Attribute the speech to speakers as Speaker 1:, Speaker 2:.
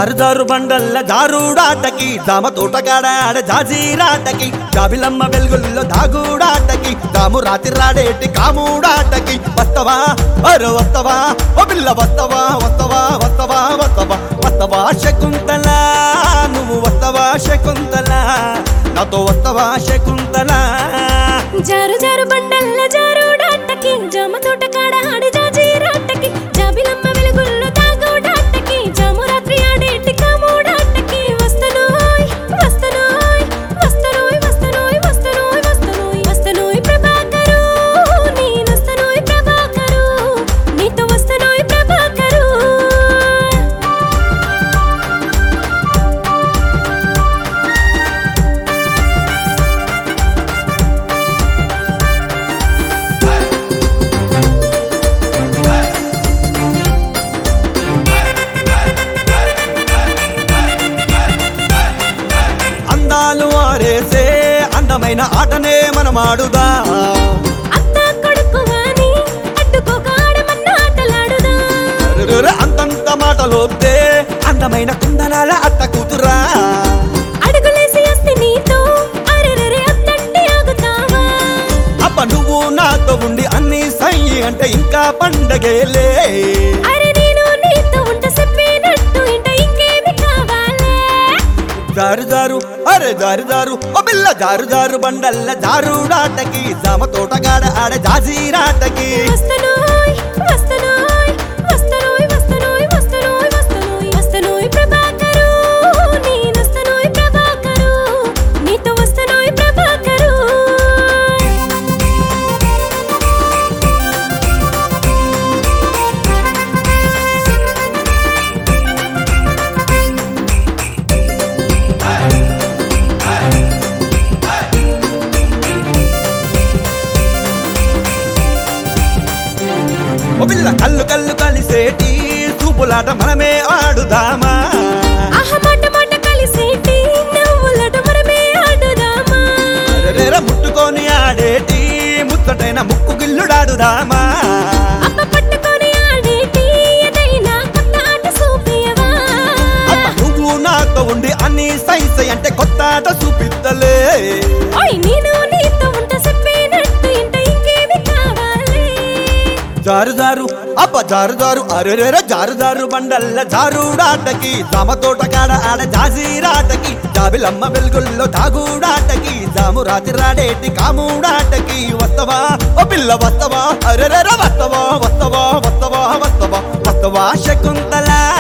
Speaker 1: జారు జారు బండల్ల జారుడాటకి జామ తోటగాడ ఆడ జాజీరాటకి జాబిలమ్మ వెలుగుల్లో దాగుడాటకి దాము రాత్రి రాడేటి కాముడాటకి వస్తవా అరే వస్తవా ఓ పిల్ల వస్తవా వస్తవా వస్తవా వస్తవా వస్తవా శకుంతల నువ్వు వస్తవా శకుంతల నాతో వస్తవా శకుంతల
Speaker 2: జారు జారు బండల్ల జారుడాటకి జామ తోట కాడ ఆడి జాజీరాటకి జాబిలమ్మ వెలుగుల్లో తాగుడాటకి జాము రాత్రి ఆడేటి కాముడాటకి వస్తనోయ్ వస్తనోయ్ వస్తనోయ్ వస్తనోయ్ వస్తనోయ్ వస్తనోయ్ వస్తనోయ్ ప్రభాకరు నేనొస్తనోయ్ ప్రభాకరు నీతో వస్తనోయ్ ప్రభాకరు
Speaker 1: అందాలు ఆరేసే అందమైన ఆటనే మనం ఆడుదా
Speaker 2: అత్త కొడుకు వాని అడ్డుకోక ఆడమన్న ఆటలాడుదా
Speaker 1: అరెరెరె అంతంత మాటలొద్దే అందమైన కుందనాల అత్త కూతురా
Speaker 2: అడుగులేసి వస్తే నీతో అరెరెరె అత్తంటే ఆగుతావా
Speaker 1: అప్ప నువ్వు నాతో ఉండి అన్ని సై అంటే ఇంకా పండగేలే
Speaker 2: అరే నేను నీతో ఉంట చెప్పినట్టు ఇంట ఇంకేమి కావాలే
Speaker 1: జారు జారు అరే జారు జారు ఓ పిల్ల జారు జారు బండల్ల జారుడాటకి జామ తోటగాడ ఆడ జాజీరాటకి
Speaker 2: వస్తనోయ్ వస్తనోయ్ వస్తనోయ్ వస్తనోయ్ వస్తనోయ్ వస్తనోయ్ వస్తనోయ్ ప్రభాకరు నేనొస్తనోయ్ ప్రభాకరు నీతో వస్తనోయ్ ప్రభాకరు
Speaker 1: ఓ పిల్ల కళ్ళు కళ్ళు కలిసేటి చూపులాట మనమే ఆడుదామా
Speaker 2: ఆహ మాట మాట కలిసేటి నవ్వులట మనమే ఆడుదామా
Speaker 1: అరెరెరె ముట్టుకొని ఆడేటి ముచ్చటైన ముక్కు గిల్లుడాడుదామా
Speaker 2: అప్ప పట్టుకొని ఆడేటి ఏదైనా కొత్త ఆట చూపియవా
Speaker 1: అప్ప నువ్వు నాతో ఉండి అన్ని సైన్స్ అంటే కొత్త ఆట చూపిద్దలే
Speaker 2: ఓయ్ నేను నీతో ఉంట చెప్పినట్టు ఇంట ఇంకేమి కావాలి
Speaker 1: జారు జారు అప్ప జారు జారు అరెరెర జారు జారు బండల్ల జారుడాటకి జామ తోటకాడ ఆడ జాజీరాటకి జాబిలమ్మ వెలుగుల్లో దాగుడాటకి జాము రాత్రి రాడేటి కాముడాటకి వస్తవా ఓ పిల్ల వస్తవా అరెరెర వస్తవా వస్తవా వస్తవా వస్తవా వస్తవా శకుంతలా